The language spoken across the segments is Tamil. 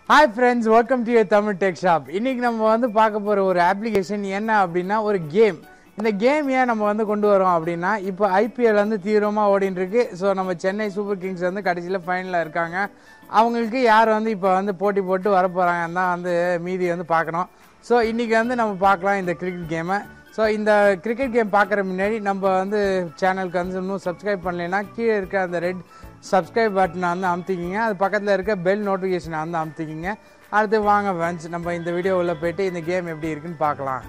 Hi friends welcome to Tamil tech shop இன்னைக்கு நம்ம வந்து பார்க்க போகிற ஒரு அப்ளிகேஷன் என்ன அப்படின்னா ஒரு கேம் இந்த கேம் ஏன் நம்ம வந்து கொண்டு வரோம் அப்படின்னா இப்போ ஐபிஎல் வந்து தீவிரமாக ஓடிட்டு இருக்கு ஸோ நம்ம சென்னை சூப்பர் கிங்ஸ் வந்து கடைசியில் ஃபைனலில் இருக்காங்க அவங்களுக்கு யார் வந்து இப்போ வந்து போட்டி போட்டு வர போகிறாங்கன்னு தான் வந்து மீதி வந்து பார்க்கணும் ஸோ இன்றைக்கி வந்து நம்ம பார்க்கலாம் இந்த கிரிக்கெட் கேமை ஸோ இந்த கிரிக்கெட் கேம் பார்க்குற முன்னாடி நம்ம வந்து சேனலுக்கு வந்து இன்னும் சப்ஸ்கிரைப் பண்ணலைன்னா கீழே இருக்க அந்த ரெட் சப்ஸ்கிரைப் பட்டனை வந்து அமுத்திக்கிங்க அது பக்கத்தில் இருக்க பெல் நோட்டிஃபிகேஷனை வந்து அமுத்திக்கிங்க அடுத்து வாங்க ஃப்ரெண்ட்ஸ் நம்ம இந்த வீடியோ உள்ள போயிட்டு இந்த கேம் எப்படி இருக்குன்னு பார்க்கலாம்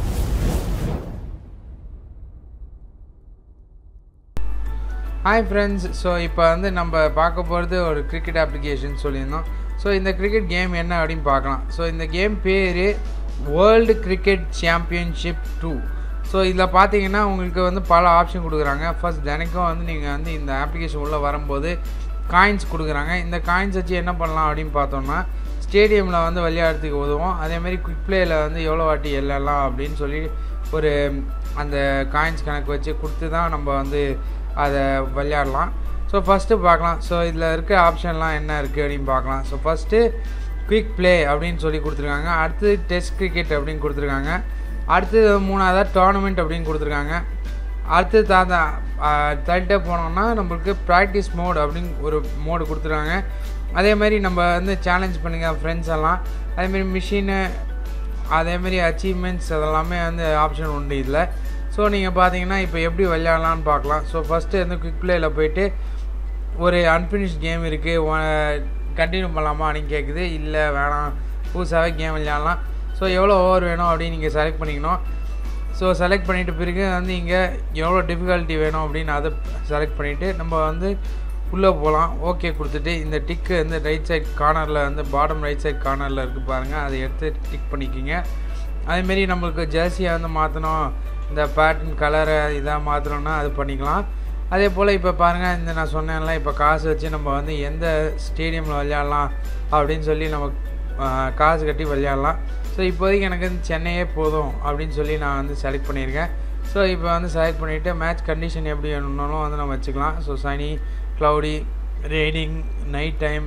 ஹாய் ஃப்ரெண்ட்ஸ் ஸோ இப்போ வந்து நம்ம பார்க்க போகிறது ஒரு கிரிக்கெட் அப்ளிகேஷன் சொல்லியிருந்தோம் ஸோ இந்த கிரிக்கெட் கேம் என்ன அப்படின்னு பார்க்கலாம் ஸோ இந்த கேம் பேர் world cricket championship two so இதில் பார்த்தீங்கன்னா உங்களுக்கு வந்து பல ஆப்ஷன் கொடுக்குறாங்க ஃபர்ஸ்ட் தினைக்கும் வந்து நீங்கள் வந்து இந்த அப்ளிகேஷன் உள்ளே வரும்போது காயின்ஸ் கொடுக்குறாங்க இந்த காயின்ஸ் வச்சு என்ன பண்ணலாம் அப்படின்னு பார்த்தோம்னா ஸ்டேடியமில் வந்து விளையாடுறதுக்கு உதவும் அதேமாதிரி குவிக் பிளேயில் வந்து எவ்வளோ வாட்டி எல்லாம் அப்படின்னு சொல்லி ஒரு அந்த காயின்ஸ் கணக்கு வச்சு கொடுத்து தான் நம்ம வந்து அதை விளையாடலாம் ஸோ ஃபஸ்ட்டு பார்க்கலாம் ஸோ இதில் இருக்க ஆப்ஷன்லாம் என்ன இருக்குது அப்படின்னு பார்க்கலாம் ஸோ ஃபஸ்ட்டு குவிக் ப்ளே அப்படின்னு சொல்லி கொடுத்துருக்காங்க அடுத்து டெஸ்ட் கிரிக்கெட் அப்படின்னு கொடுத்துருக்காங்க அடுத்தது மூணாவதாக டோர்னமெண்ட் அப்படின்னு கொடுத்துருக்காங்க அடுத்து தாத்தா தேர்ட்டே போனோம்னா நம்மளுக்கு ப்ராக்டிஸ் மோட் அப்படின்னு ஒரு மோடு கொடுத்துருக்காங்க அதே மாதிரி நம்ம வந்து சேலஞ்ச் பண்ணுங்கள் ஃப்ரெண்ட்ஸ் எல்லாம் அதேமாரி மிஷினு அதேமாரி அச்சீவ்மெண்ட்ஸ் அதெல்லாமே வந்து ஆப்ஷன் உண்டு இதில் ஸோ நீங்கள் பார்த்தீங்கன்னா இப்போ எப்படி விளையாடலான்னு பார்க்கலாம் ஸோ ஃபஸ்ட்டு வந்து குவிக் பிளேயில் போயிட்டு ஒரு அன்ஃபினிஷ் கேம் இருக்குது கண்டினியூ பண்ணலாமா அப்படின்னு கேட்குது இல்லை வேணாம் புதுசாகவே கேம் விளையாடலாம் ஸோ எவ்வளோ ஓவர் வேணும் அப்படின்னு நீங்கள் செலக்ட் பண்ணிக்கணும் ஸோ செலக்ட் பண்ணிவிட்ட பிறகு வந்து இங்கே எவ்வளோ டிஃபிகல்ட்டி வேணும் அப்படின்னு அதை செலக்ட் பண்ணிவிட்டு நம்ம வந்து உள்ளே போகலாம் ஓகே கொடுத்துட்டு இந்த டிக்கு வந்து ரைட் சைட் கார்னரில் வந்து பாட்டம் ரைட் சைட் கார்னரில் இருக்குது பாருங்கள் அதை எடுத்து டிக் பண்ணிக்கிங்க அதேமாரி நம்மளுக்கு ஜெர்சியை வந்து மாற்றணும் இந்த பேட்டர்ன் கலரை இதாக மாற்றணும்னா அது பண்ணிக்கலாம் அதே போல் இப்போ பாருங்கள் இந்த நான் சொன்னேன்ல இப்போ காசு வச்சு நம்ம வந்து எந்த ஸ்டேடியமில் விளையாடலாம் அப்படின்னு சொல்லி நம்ம காசு கட்டி விளையாடலாம் ஸோ இப்போதைக்கு எனக்கு வந்து சென்னையே போதும் அப்படின்னு சொல்லி நான் வந்து செலக்ட் பண்ணியிருக்கேன் ஸோ இப்போ வந்து செலக்ட் பண்ணிவிட்டு மேட்ச் கண்டிஷன் எப்படி வேணும்னாலும் வந்து நம்ம வச்சுக்கலாம் so sunny cloudy raining night time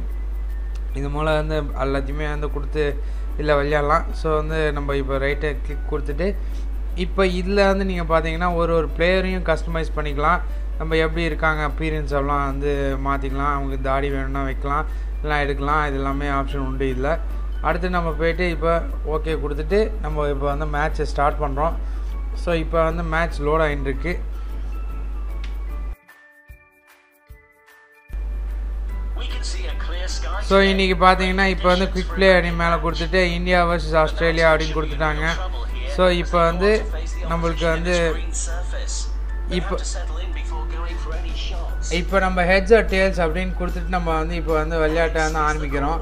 இது மூலம் வந்து எல்லாத்தையுமே வந்து கொடுத்து இதில் விளையாடலாம் ஸோ வந்து நம்ம இப்போ ரைட்டை கிளிக் கொடுத்துட்டு இப்போ இதில் வந்து நீங்கள் பார்த்தீங்கன்னா ஒரு ஒரு பிளேயரையும் கஸ்டமைஸ் பண்ணிக்கலாம் நம்ம எப்படி இருக்காங்க அப்பீரியன்ஸ் எல்லாம் வந்து மாற்றிக்கலாம் அவங்களுக்கு தாடி வேணும்னா வைக்கலாம் எல்லாம் எடுக்கலாம் இது எல்லாமே ஆப்ஷன் உண்டு இதில் அடுத்து நம்ம போயிட்டு இப்போ ஓகே கொடுத்துட்டு நம்ம இப்போ வந்து மேட்ச்சை ஸ்டார்ட் பண்ணுறோம் ஸோ இப்போ வந்து மேட்ச் லோட் ஆகிட்டு இருக்கு ஸோ இன்றைக்கி பார்த்தீங்கன்னா இப்போ வந்து குவிக் பிளே அப்படின்னு மேலே கொடுத்துட்டு இந்தியா வர்சஸ் ஆஸ்திரேலியா அப்படின்னு கொடுத்துட்டாங்க ஸோ இப்போ வந்து நம்மளுக்கு வந்து இப்போ இப்போ நம்ம ஹெட்ஸ் ஆர் டேல்ஸ் அப்படின்னு கொடுத்துட்டு நம்ம வந்து இப்போ வந்து விளையாட்டை வந்து ஆரம்பிக்கிறோம்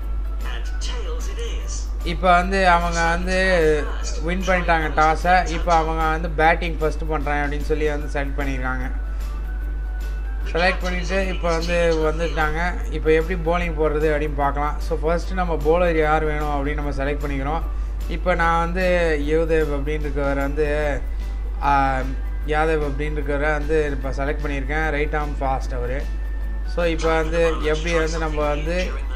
இப்போ வந்து அவங்க வந்து வின் பண்ணிட்டாங்க டாஸை இப்போ அவங்க வந்து பேட்டிங் ஃபஸ்ட்டு பண்ணுறாங்க அப்படின்னு சொல்லி வந்து செலக்ட் பண்ணியிருக்காங்க செலக்ட் பண்ணிவிட்டு இப்போ வந்து வந்துட்டாங்க இப்போ எப்படி போலிங் போடுறது அப்படின்னு பார்க்கலாம் ஸோ ஃபர்ஸ்ட்டு நம்ம போலர் யார் வேணும் அப்படின்னு நம்ம செலக்ட் பண்ணிக்கிறோம் இப்போ நான் வந்து யுவதேவ் அப்படின்னு இருக்கவர் வந்து யாதவ் அப்படின்னு இருக்கிற வந்து இப்போ செலக்ட் பண்ணியிருக்கேன் ரைட் ஆர்ம் ஃபாஸ்ட் அவர் ஸோ இப்போ வந்து எப்படி வந்து நம்ம வந்து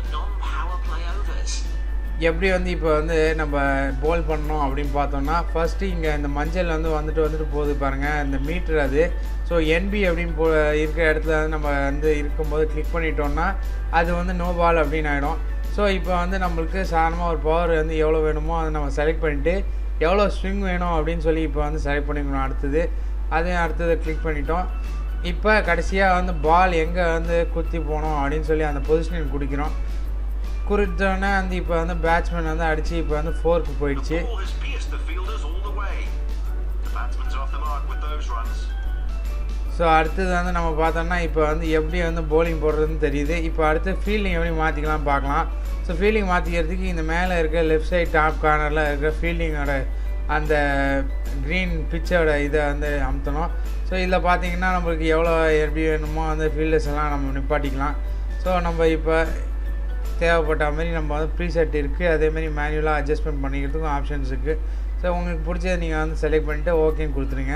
எப்படி வந்து இப்போ வந்து நம்ம போல் பண்ணோம் அப்படின்னு பார்த்தோம்னா ஃபஸ்ட்டு இங்கே இந்த மஞ்சள் வந்து வந்துட்டு வந்துட்டு போகுது பாருங்கள் இந்த மீட்ரு அது ஸோ என்பி அப்படின்னு போ இருக்கிற இடத்துல வந்து நம்ம வந்து இருக்கும்போது கிளிக் பண்ணிட்டோம்னா அது வந்து நோ பால் அப்படின்னு ஆகிடும் ஸோ இப்போ வந்து நம்மளுக்கு சாதாரணமாக ஒரு பவர் வந்து எவ்வளோ வேணுமோ அதை நம்ம செலக்ட் பண்ணிவிட்டு எவ்வளோ ஸ்விங் வேணும் அப்படின்னு சொல்லி இப்போ வந்து செலக்ட் பண்ணிக்கணும் அடுத்தது அதையும் அடுத்தது கிளிக் பண்ணிட்டோம் இப்போ கடைசியாக வந்து பால் எங்கே வந்து குத்தி போனோம் அப்படின்னு சொல்லி அந்த பொசிஷனில் குடிக்கிறோம் குறித்தோடனே வந்து இப்போ வந்து பேட்ஸ்மேன் வந்து அடித்து இப்போ வந்து ஃபோர்க்கு போயிடுச்சு ஸோ அடுத்தது வந்து நம்ம பார்த்தோம்னா இப்போ வந்து எப்படி வந்து போலிங் போடுறதுன்னு தெரியுது இப்போ அடுத்து ஃபீல்டிங் எப்படி மாற்றிக்கலாம் பார்க்கலாம் ஸோ ஃபீல்டிங் மாற்றிக்கிறதுக்கு இந்த மேலே இருக்க லெஃப்ட் சைட் டாப் கார்னரில் இருக்கிற ஃபீல்டிங்கோட அந்த க்ரீன் பிச்சோட இதை வந்து அமுத்தணும் ஸோ இதில் பார்த்தீங்கன்னா நம்மளுக்கு எவ்வளோ எப்படி வேணுமோ அந்த ஃபீல்டர்ஸ் எல்லாம் நம்ம நிப்பாட்டிக்கலாம் ஸோ நம்ம இப்போ தேவைப்பட்ட மாதிரி நம்ம வந்து ப்ரீசெட் இருக்குது அதேமாரி மேனுவலாக அட்ஜஸ்ட்மெண்ட் பண்ணிக்கிறதுக்கும் ஆப்ஷன்ஸ் இருக்குது ஸோ உங்களுக்கு பிடிச்சதை நீங்கள் வந்து செலக்ட் பண்ணிவிட்டு ஓகேன்னு கொடுத்துருங்க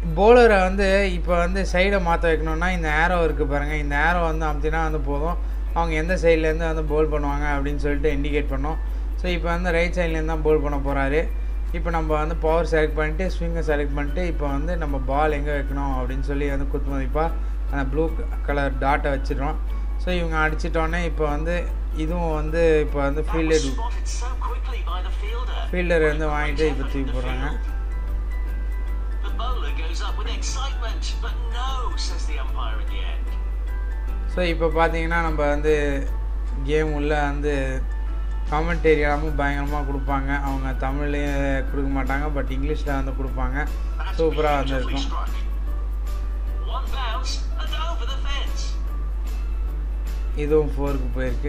போலரை வந்து இப்போ வந்து சைடை மாற்ற வைக்கணும்னா இந்த ஏரோ இருக்குது பாருங்கள் இந்த ஏரோ வந்து அமுத்தினா வந்து போதும் அவங்க எந்த சைட்லேருந்து வந்து போல் பண்ணுவாங்க அப்படின்னு சொல்லிட்டு இண்டிகேட் பண்ணோம் ஸோ இப்போ வந்து ரைட் சைட்லேருந்து தான் போல் பண்ண போகிறாரு இப்போ நம்ம வந்து பவர் செலக்ட் பண்ணிட்டு ஸ்விங்கை செலக்ட் பண்ணிட்டு இப்போ வந்து நம்ம பால் எங்கே வைக்கணும் அப்படின்னு சொல்லி வந்து குத்து மதிப்பாக அந்த ப்ளூ கலர் டாட்டை வச்சிடுறோம் ஸோ இவங்க அடிச்சிட்டோன்னே இப்போ வந்து இதுவும் வந்து இப்போ வந்து That was fielder spotted so quickly by the fielder. Fielder வந்து வாங்கிட்டு இப்போ தூக்கி போடுறாங்க The bowler goes up with excitement, but no, says the umpire at the end. So இப்போ பார்த்தீங்கன்னா நம்ம வந்து கேம் உள்ள வந்து காமெண்டேரி எல்லாமும் பயங்கரமாக கொடுப்பாங்க அவங்க தமிழ்லேயே கொடுக்க மாட்டாங்க பட் இங்கிலீஷில் வந்து கொடுப்பாங்க That's சூப்பராக வந்து beautifully இருக்கும் struck. One bounce and over the fence. இதுவும் ஃபோருக்கு போயிருக்கு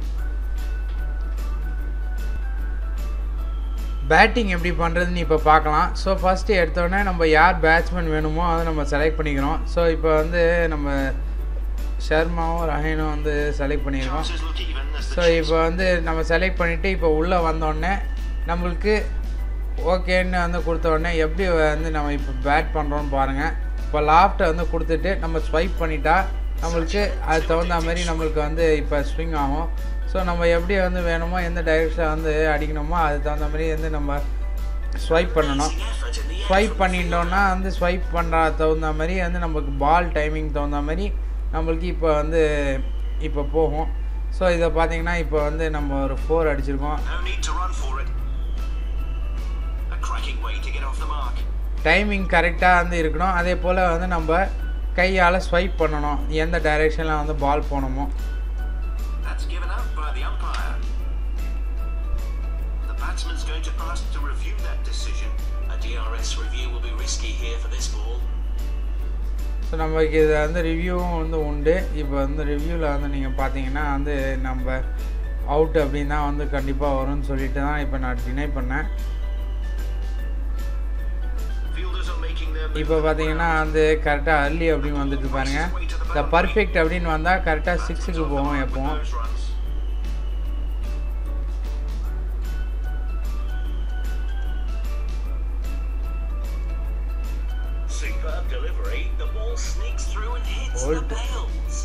பேட்டிங் எப்படி பண்ணுறதுன்னு இப்போ பார்க்கலாம் ஸோ ஃபஸ்ட்டு எடுத்தோடனே நம்ம யார் பேட்ஸ்மேன் வேணுமோ அதை நம்ம செலக்ட் பண்ணிக்கிறோம் ஸோ இப்போ வந்து நம்ம ஷர்மாவும் ரஹீனும் வந்து செலக்ட் பண்ணியிருக்கோம் Chances look even as the so இப்போ வந்து நம்ம செலக்ட் பண்ணிவிட்டு இப்போ உள்ளே வந்தோடனே நம்மளுக்கு ஓகேன்னு வந்து கொடுத்த உடனே எப்படி வந்து நம்ம இப்போ பேட் பண்ணுறோன்னு பாருங்கள் இப்போ லாஃப்ட்டை வந்து கொடுத்துட்டு நம்ம ஸ்வைப் பண்ணிட்டா நம்மளுக்கு அது தகுந்த மாதிரி நம்மளுக்கு வந்து இப்போ ஸ்விங் ஆகும் ஸோ நம்ம எப்படி வந்து வேணுமோ எந்த டைரெக்ஷனில் வந்து அடிக்கணுமோ அதுக்கு தகுந்த மாதிரி வந்து நம்ம ஸ்வைப் பண்ணணும் amazing effort in the air swipe from the பண்ணிட்டோம்னா வந்து ஸ்வைப் பண்ணுற தகுந்த மாதிரி வந்து நம்மளுக்கு பால் டைமிங் தகுந்த மாதிரி நம்மளுக்கு இப்போ வந்து இப்போ போகும் ஸோ இதை பார்த்தீங்கன்னா இப்போ வந்து நம்ம ஒரு ஃபோர் அடிச்சிருக்கோம் No need to run for it. A cracking way to get off the mark. Timing கரெக்டாக வந்து இருக்கணும் அதே போல் வந்து நம்ம கையால் ஸ்வைப் பண்ணணும் எந்த டைரெக்ஷனில் வந்து பால் போகணுமோ That's given up by the umpire. The batsman's going to ask to review that decision. A DRS review will be risky here for this ball. So நமக்கு இது வந்து ரிவ்யூவும் வந்து உண்டு இப்போ வந்து ரிவ்யூவில் வந்து நீங்கள் பார்த்தீங்கன்னா வந்து நம்ம அவுட் அப்படின்னு தான் வந்து கண்டிப்பாக வரும்னு சொல்லிட்டு தான் இப்போ நான் டினை பண்ணேன் Fielders are making their move இப்போ to the பார்த்தீங்கன்னா ground. வந்து கரெக்டாக அர்லி அப்படின்னு வந்துட்டு பாருங்க இந்த பர்ஃபெக்ட் அப்படின்னு வந்தால் கரெக்டாக That's சிக்ஸுக்கு off the போகும் mark with எப்பவும் those runs. Superb delivery. The ball sneaks through and hits Hold. the bails.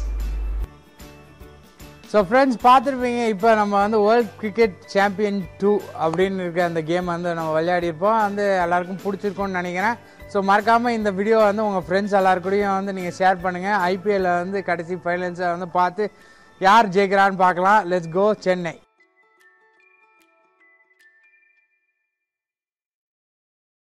So friends பார்த்துருப்பீங்க இப்போ நம்ம வந்து வேர்ல்ட் கிரிக்கெட் சாம்பியன் டூ அப்படின்னு இருக்க அந்த கேம் வந்து நம்ம விளையாடிருப்போம் வந்து எல்லாருக்கும் பிடிச்சிருக்கும்னு நினைக்கிறேன் ஸோ மறக்காமல் இந்த வீடியோ வந்து உங்கள் ஃப்ரெண்ட்ஸ் எல்லாருக்கூடயும் வந்து நீங்கள் ஷேர் பண்ணுங்கள் ஐபிஎல்ல வந்து கடைசி ஃபைனல்ஸை வந்து பார்த்து யார் ஜெயிக்கிறான்னு பார்க்கலாம் லெட்ஸ் கோ சென்னை